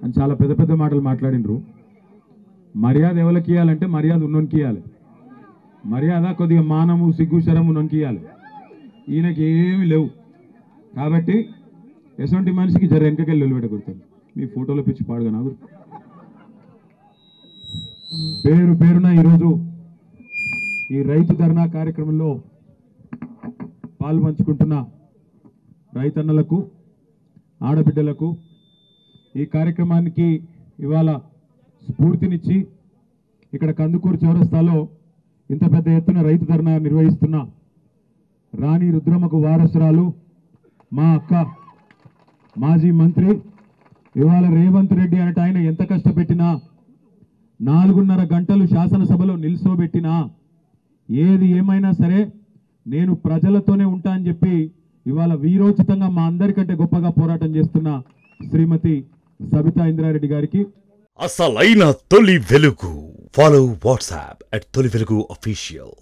అని చాలా పెద్ద పెద్ద మాటలు మాట్లాడినరు మర్యాద ఎవరికి ఇవ్వాలంటే మర్యాద ఉన్నోనికి ఇవ్వాలి మర్యాద కొద్దిగా మానము సిగ్గు శరము ఉన్నోనికి ఇవ్వాలి ఈయనకి ఏమీ లేవు కాబట్టి ఎటువంటి మనిషికి జర వెనకకెళ్ళి పెట్టకూడతాను మీ ఫోటోలో పిచ్చి పాడుగా నాకు పేరు పేరున ఈరోజు ఈ రైతు ధర్నా కార్యక్రమంలో పాల్పంచుకుంటున్న రైతన్నలకు ఆడబిడ్డలకు ఈ కార్యక్రమానికి ఇవాళ స్ఫూర్తినిచ్చి ఇక్కడ కందుకూరు చౌరస్తాలో ఇంత పెద్ద ఎత్తున రైతు ధర్నా నిర్వహిస్తున్న రాణి రుద్రమ్మకు వారసురాలు మా అక్క మాజీ మంత్రి ఇవాళ రేవంత్ రెడ్డి అనట ఆయన ఎంత కష్టపెట్టినా నాలుగున్నర గంటలు శాసనసభలో నిల్చోబెట్టినా ఏది ఏమైనా సరే నేను ప్రజలతోనే ఉంటా అని చెప్పి ఇవాళ వీరోచితంగా మా అందరికంటే గొప్పగా పోరాటం చేస్తున్న శ్రీమతి సబితా ఇంద్రారెడ్డి గారికి అసలైన తొలి వెలుగు ఫాలో వాట్సాప్ అట్ తొలి వెలుగు అఫీషియల్